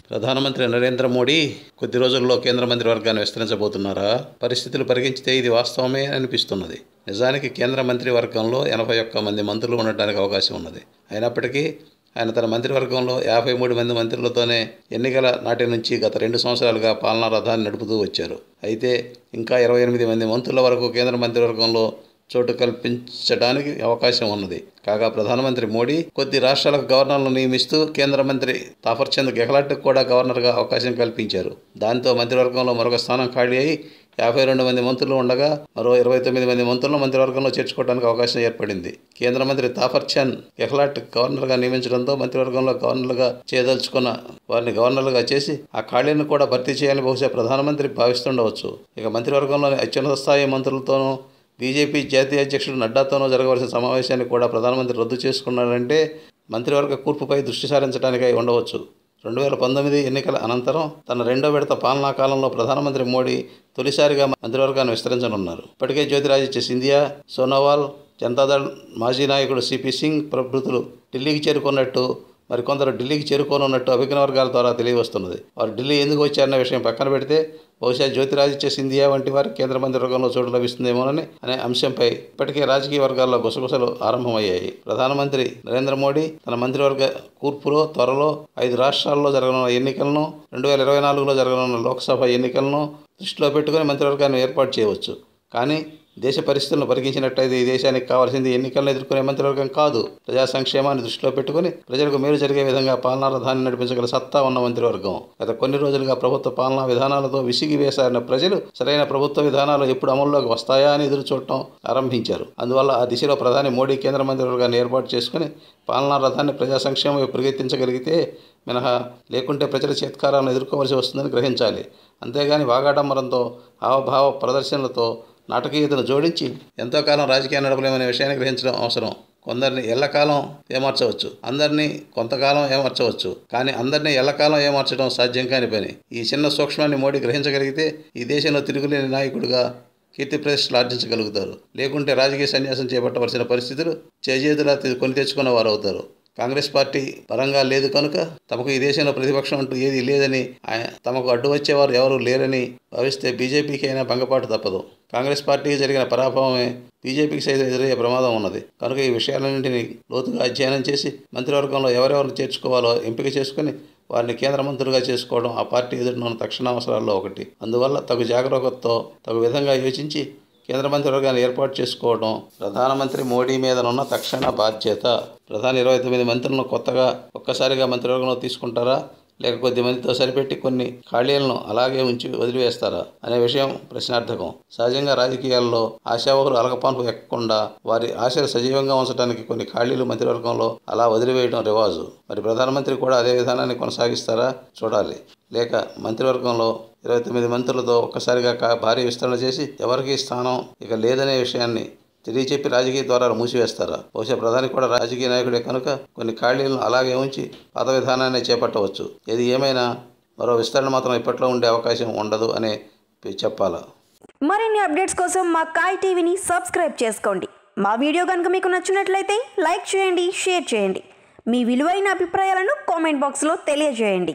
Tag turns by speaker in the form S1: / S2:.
S1: ప్రధానమంత్రి నరేంద్ర మోడీ కొద్ది రోజుల్లో కేంద్ర మంత్రివర్గాన్ని విస్తరించబోతున్నారా పరిస్థితులు పరిగణించితే ఇది వాస్తవమే అనిపిస్తున్నది నిజానికి కేంద్ర మంత్రివర్గంలో ఎనభై ఒక్క మంది మంత్రులు ఉండటానికి అవకాశం ఉన్నది అయినప్పటికీ ఆయన తన మంత్రివర్గంలో యాభై మూడు మంది మంత్రులతోనే ఎన్నికల నాటి నుంచి గత రెండు సంవత్సరాలుగా పాలనా రథాన్ని నడుపుతూ వచ్చారు అయితే ఇంకా ఇరవై ఎనిమిది మంది మంత్రుల వరకు కేంద్ర మంత్రివర్గంలో చోటు కల్పించడానికి అవకాశం ఉన్నది కాగా ప్రధానమంత్రి మోడీ కొద్ది రాష్ట్రాలకు గవర్నర్లను నియమిస్తూ కేంద్ర మంత్రి తాఫర్చంద్ గెహ్లాట్కు కూడా గవర్నర్గా అవకాశం కల్పించారు దాంతో మంత్రివర్గంలో మరొక స్థానం ఖాళీ అయి యాభై రెండు మంది మంత్రులు ఉండగా మరో ఇరవై తొమ్మిది మంది మంత్రులను మంత్రివర్గంలో చేర్చుకోవడానికి అవకాశం ఏర్పడింది కేంద్ర మంత్రి తాఫర్చంద్ గెహ్లాట్ గవర్నర్గా నియమించడంతో మంత్రివర్గంలో గవర్నర్లుగా చేయదలుచుకున్న వారిని గవర్నర్లుగా చేసి ఆ ఖాళీని కూడా భర్తీ చేయాలని బహుశా ప్రధానమంత్రి భావిస్తుండవచ్చు ఇక మంత్రివర్గంలోని అత్యున్నత స్థాయి మంత్రులతోనూ బీజేపీ జాతీయ అధ్యక్షుడు నడ్డాతోనూ జరగవలసిన సమావేశాన్ని కూడా ప్రధానమంత్రి రద్దు చేసుకున్నాడంటే మంత్రివర్గ కూర్పుపై దృష్టి సారించడానికై ఉండవచ్చు రెండు వేల పంతొమ్మిది ఎన్నికల అనంతరం తన రెండో విడత పాలనా కాలంలో ప్రధానమంత్రి మోడీ తొలిసారిగా మంత్రివర్గాన్ని విస్తరించనున్నారు ఇప్పటికే జ్యోతిరాదిత్య సింధియా సోనోవాల్ జనతాదళ్ మాజీ నాయకుడు సిపి సింగ్ ప్రభృతులు ఢిల్లీకి చేరుకున్నట్టు మరికొందరు ఢిల్లీకి చేరుకోనున్నట్టు అభిజ్ఞ వర్గాల ద్వారా తెలియవస్తున్నది వారు ఢిల్లీ ఎందుకు వచ్చారన్న విషయం పక్కన పెడితే బహుశా జ్యోతిరాదిత్య సింధియా వంటి వారికి కేంద్ర మంత్రివర్గంలో చోటు లభిస్తుందేమోనని అనే అంశంపై ఇప్పటికే రాజకీయ వర్గాల్లో గుసగుసలు ఆరంభమయ్యాయి ప్రధానమంత్రి నరేంద్ర మోడీ తన మంత్రివర్గ కూర్పులో త్వరలో ఐదు రాష్ట్రాల్లో జరగనున్న ఎన్నికలను రెండు వేల ఇరవై నాలుగులో జరగనున్న లోక్సభ ఎన్నికలను దృష్టిలో పెట్టుకుని మంత్రివర్గాన్ని ఏర్పాటు చేయవచ్చు కానీ దేశ పరిస్థితులను పరిగణించినట్లయితే ఈ దేశానికి కావాల్సింది ఎన్నికలను ఎదుర్కొనే మంత్రివర్గం కాదు ప్రజా సంక్షేమాన్ని దృష్టిలో పెట్టుకుని ప్రజలకు మేలు జరిగే విధంగా పాలనా రథాన్ని నడిపించగల సత్తా ఉన్న మంత్రివర్గం గత కొన్ని రోజులుగా ప్రభుత్వ పాలనా విధానాలతో విసిగి వేసారిన ప్రజలు సరైన ప్రభుత్వ విధానాలు ఎప్పుడు అమల్లోకి వస్తాయా అని ఎదురు చూడటం ఆరంభించారు అందువల్ల ఆ దిశలో ప్రధాని మోడీ కేంద్ర మంత్రివర్గాన్ని ఏర్పాటు చేసుకుని పాలనా రథాన్ని ప్రజా సంక్షేమం ప్రయత్నించగలిగితే మినహా లేకుంటే ప్రజల చేత్కారాలను ఎదుర్కోవలసి వస్తుందని గ్రహించాలి అంతేగాని వాగాడంబరంతో హావభావ ప్రదర్శనలతో నాటకీయతను జోడించి ఎంతో కాలం రాజకీయాన్ని నడపలేమనే విషయాన్ని గ్రహించడం అవసరం కొందరిని ఎల్లకాలం ఏమార్చవచ్చు అందరినీ కొంతకాలం ఏమార్చవచ్చు కానీ అందరినీ ఎల్లకాలం ఏమార్చడం సాధ్యం కాని పని ఈ చిన్న సూక్ష్మాన్ని మోడీ గ్రహించగలిగితే ఈ దేశంలో తిరుగులేని నాయకుడిగా కీర్తి ప్రతిష్టలు ఆర్జించగలుగుతారు లేకుంటే రాజకీయ సన్యాసం చేపట్టవలసిన పరిస్థితులు చేజేతులా కొని తెచ్చుకున్న వారు అవుతారు కాంగ్రెస్ పార్టీ పరంగా లేదు కనుక తమకు ఈ దేశంలో ప్రతిపక్షం అంటూ ఏది లేదని ఆయన తమకు అడ్డు వచ్చేవారు ఎవరు లేరని భావిస్తే బీజేపీకి అయినా భంగపాటు తప్పదు కాంగ్రెస్ పార్టీకి జరిగిన పరాభవమే బీజేపీకి సైతం ఎదురయ్యే ప్రమాదం ఉన్నది కనుక ఈ విషయాలన్నింటినీ లోతుగా అధ్యయనం చేసి మంత్రివర్గంలో ఎవరెవరిని చేర్చుకోవాలో ఎంపిక చేసుకుని వారిని కేంద్ర మంత్రులుగా చేసుకోవడం ఆ పార్టీ ఎదుర్కొన్న తక్షణ అవసరాల్లో ఒకటి అందువల్ల తగు జాగ్రత్తతో తగు విధంగా యోచించి కేంద్ర మంత్రివర్గాన్ని ఏర్పాటు చేసుకోవడం ప్రధానమంత్రి మోడీ మీదనున్న తక్షణ బాధ్యత ప్రధాని ఇరవై తొమ్మిది మంత్రులను కొత్తగా ఒక్కసారిగా మంత్రివర్గంలో తీసుకుంటారా లేక కొద్ది మందితో సరిపెట్టి కొన్ని ఖాళీలను అలాగే ఉంచి వదిలివేస్తారా అనే విషయం ప్రశ్నార్థకం సహజంగా రాజకీయాల్లో ఆశావహులు అలకపాన్పు ఎక్కకుండా వారి ఆశలు సజీవంగా ఉంచడానికి కొన్ని ఖాళీలు మంత్రివర్గంలో అలా వదిలివేయడం రివాజు మరి ప్రధానమంత్రి కూడా అదే విధానాన్ని కొనసాగిస్తారా చూడాలి లేక మంత్రివర్గంలో ఇరవై తొమ్మిది మంత్రులతో ఒక్కసారిగా కా భారీ విస్తరణ చేసి ఎవరికి స్థానం ఇక లేదనే విషయాన్ని తెలియచెప్పి రాజకీయ ద్వారాలు మూసివేస్తారా బహుశా ప్రధాని కూడా రాజకీయ నాయకుడే కనుక కొన్ని ఖాళీలను అలాగే ఉంచి పాత విధానాన్ని చేపట్టవచ్చు ఏది ఏమైనా మరో విస్తరణ మాత్రం ఇప్పట్లో ఉండే అవకాశం ఉండదు అనే చెప్పాలా
S2: మరిన్ని అప్డేట్స్ కోసం మా కాయ్ టీవీని సబ్స్క్రైబ్ చేసుకోండి మా వీడియో కనుక మీకు నచ్చినట్లయితే లైక్ చేయండి షేర్ చేయండి మీ విలువైన అభిప్రాయాలను కామెంట్ బాక్స్లో తెలియజేయండి